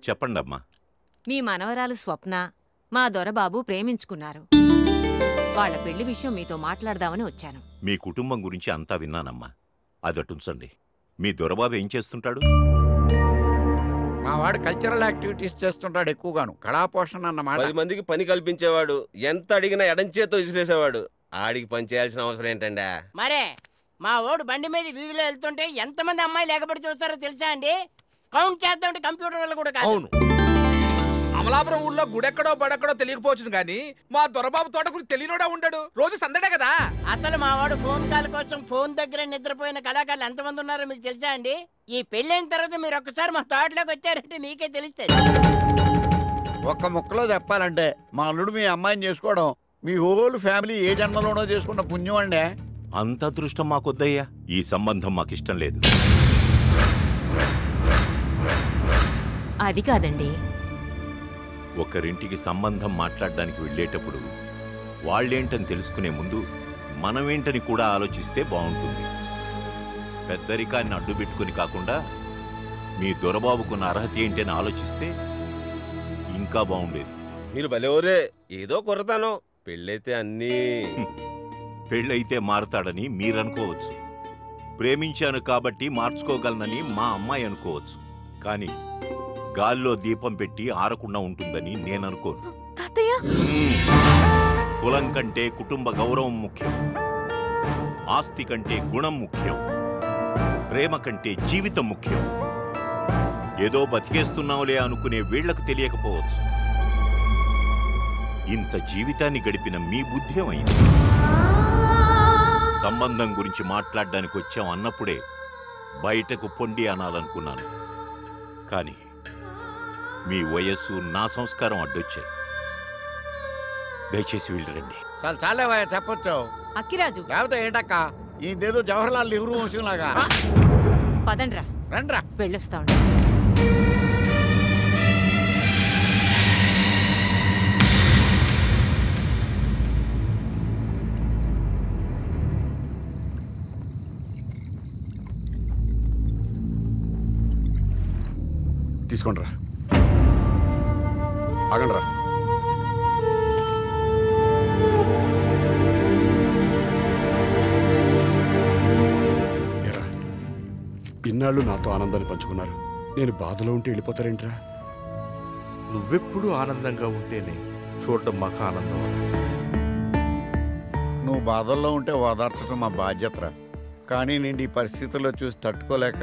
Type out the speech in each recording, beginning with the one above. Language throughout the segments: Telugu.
చెప్పండమ్మా మీ మనవరాలు స్వప్న మా దొరబాబు ప్రేమించుకున్నారు వాళ్ళ పెళ్లి విషయం మీతో మాట్లాడదామని వచ్చాను మీ కుటుంబం గురించి అంతా విన్నానమ్మా అదటుంచండి మీ దొరబాబు ఏం చేస్తుంటాడు మా వాడు కల్చరల్ యాక్టివిటీస్ చేస్తుంటాడు ఎక్కువగాను కళాపోషణ అన్నమాట పది మందికి పని కల్పించేవాడు ఎంత అడిగినా ఎడంచేతో విసిరేసేవాడు ఆడికి పని చేయాల్సిన అవసరం ఏంటండి మరే మా ఓడు బండి మీద వీధిలో వెళ్తుంటే ఎంతమంది అమ్మాయిలు ఎగబడి చూస్తారో తెలుసా అండి కౌంట్ చేద్దామంటే కంప్యూటర్ వల్ల కూడా కాదు అవును అమలాపురం ఊళ్ళో గుడెక్కడో బడెక్కడో తెలియకపోవచ్చు కానీ మా దొరబాబు తోట గురించి తెలియనోడా ఉంటాడు రోజు సందడే కదా అసలు మా వాడు ఫోన్ కాల్ కోసం ఫోన్ దగ్గర నిద్రపోయిన కళాకారులు ఎంతమంది ఉన్నారో మీకు తెలుసా అండి ఈ పెళ్ళైన తర్వాత మీరు ఒక్కసారి మా తోటలోకి వచ్చారంటే మీకే తెలుస్తుంది ఒక్క ముక్కలో చెప్పాలంటే మా అల్లుడు మీ అమ్మాయిని చేసుకోవడం మీ హోల్ ఫ్యామిలీ ఏ జన్మలోనో చేసుకున్న పుణ్యం అండి అంత అదృష్టం మాకొద్దయ్యా ఈ సంబంధం మాకిష్టం లేదు అది కాదండి ఒకరింటికి సంబంధం మాట్లాడడానికి వెళ్ళేటప్పుడు వాళ్ళేంటని తెలుసుకునే ముందు మనమేంటని కూడా ఆలోచిస్తే బాగుంటుంది పెద్దరికాన్ని అడ్డు పెట్టుకుని కాకుండా మీ దొరబాబుకున్న అర్హత ఏంటని ఆలోచిస్తే ఇంకా బాగుండేది మీరు భలేవరే ఏదో కొరతాను పెళ్ళైతే అన్నీ పెళ్ళైతే మారతాడని మీరనుకోవచ్చు ప్రేమించాను కాబట్టి మార్చుకోగలనని మా అమ్మాయి అనుకోవచ్చు కానీ గాల్లో దీపం పెట్టి ఆరకుండా ఉంటుందని నేననుకోను తాతయ్య కులం కంటే కుటుంబ గౌరవం ముఖ్యం ఆస్తి కంటే గుణం ముఖ్యం ప్రేమ కంటే జీవితం ముఖ్యం ఏదో బతికేస్తున్నావులే అనుకునే వీళ్లకు తెలియకపోవచ్చు ఇంత జీవితాన్ని గడిపిన మీ బుద్ధి ఏమైంది సంబంధం గురించి మాట్లాడడానికి వచ్చాం అన్నప్పుడే బయటకు పొండి అనాలనుకున్నాను కానీ మీ వయస్సు నా సంస్కారం అడ్డొచ్చాయి దయచేసి వెళ్ళరండి చాలా చాలేవయ్యా చెప్పొచ్చు అక్కిరాజు లేకపోతే ఏంటక్క ఈయనదేదో జవహర్లాల్ నెహ్రూ వంశం లాగా పదండ్రా రండ్రా వెళ్ళొస్తా ఉండు తీసుకోండి రా ఆగండి రా ఏరా, ఇన్నాళ్ళు నాతో ఆనందాన్ని పంచుకున్నారు నేను బాధలో ఉంటే వెళ్ళిపోతారేంట్రా నువ్వెప్పుడు ఆనందంగా ఉంటేనే చూడడం మాకు ఆనందం నువ్వు బాధల్లో ఉంటే ఓదార్చడం మా బాధ్యతరా కానీ నేను ఈ పరిస్థితుల్లో చూసి తట్టుకోలేక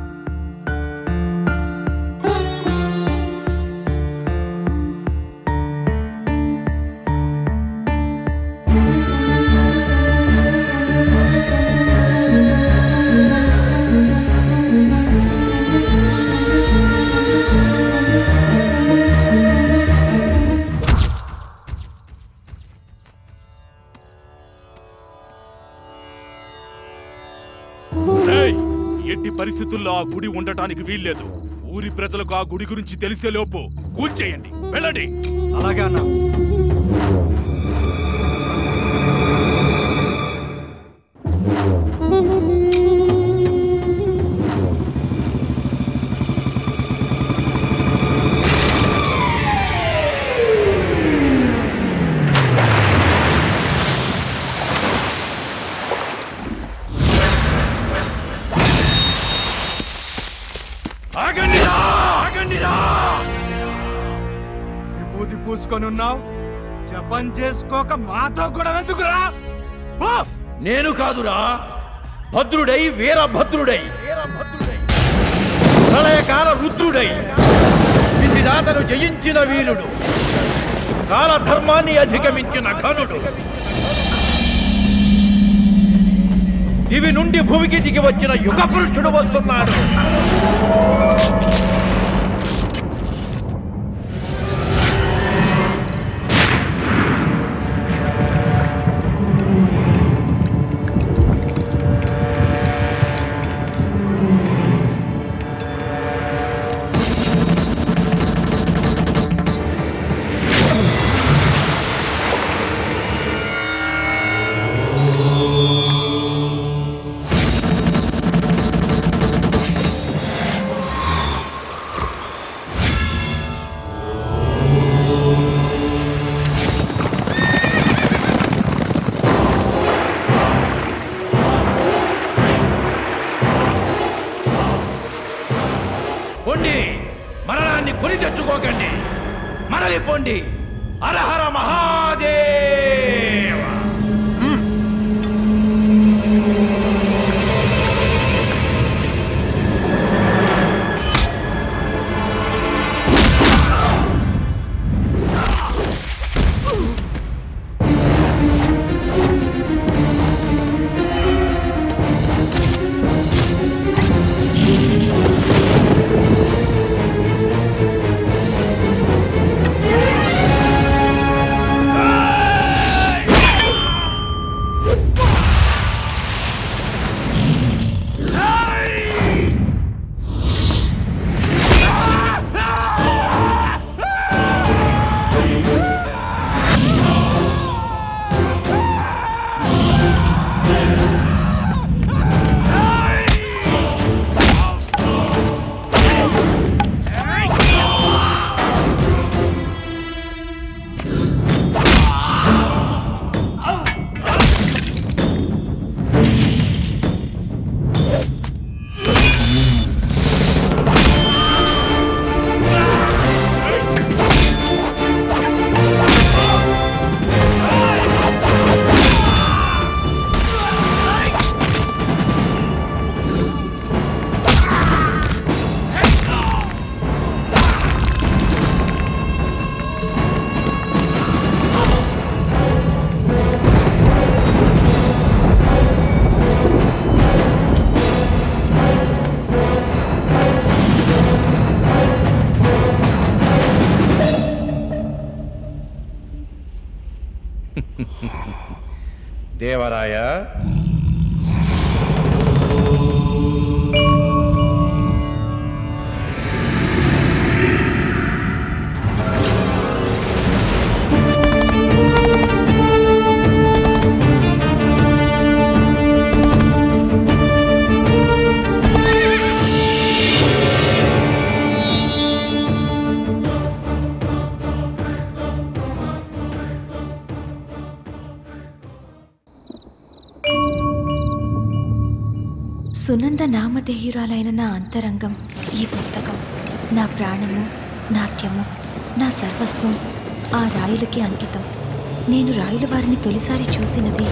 ఏయ్! ఎట్టి పరిస్థితుల్లో ఆ గుడి ఉండటానికి వీల్లేదు ఊరి ప్రజలకు ఆ గుడి గురించి తెలిసే లోపు కూల్చేయండి వెళ్ళండి అలాగే అన్నా ఆగండిరా! ఆగండిరా! విభూతి పూసుకొని ఉన్నావు జపం చేసుకోక మాతో కూడా ఎందుకురా పో! నేను కాదురా భద్రుడై వీరభద్రుడై ప్రళయకాల రుద్రుడై విధిదాతను జయించిన వీరుడు కాలధర్మాన్ని అధిగమించిన ఘనుడు దివి నుండి భూమికి దిగి వచ్చిన యుగ పురుషుడు వస్తున్నాడు మేల్కొండి హరహర మహాదేవ దేవరాయ సునంద నామధేయురాలైన నా అంతరంగం ఈ పుస్తకం నా ప్రాణము నాట్యము నా సర్వస్వం ఆ రాయులకి అంకితం నేను రాయుల వారిని తొలిసారి చూసినది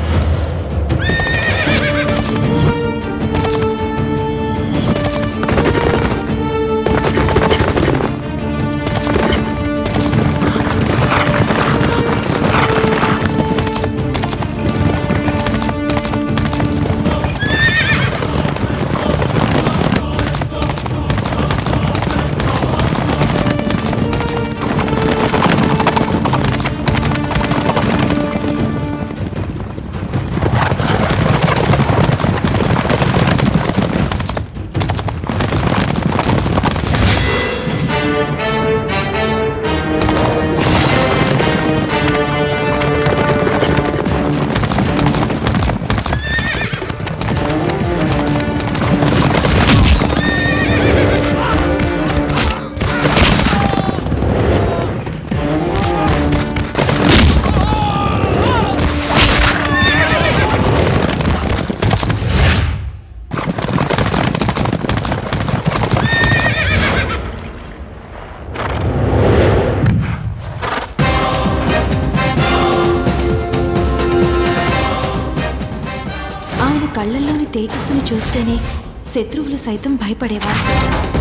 ఆయన కళ్ళల్లోని తేజస్సును చూస్తేనే శత్రువులు సైతం భయపడేవారు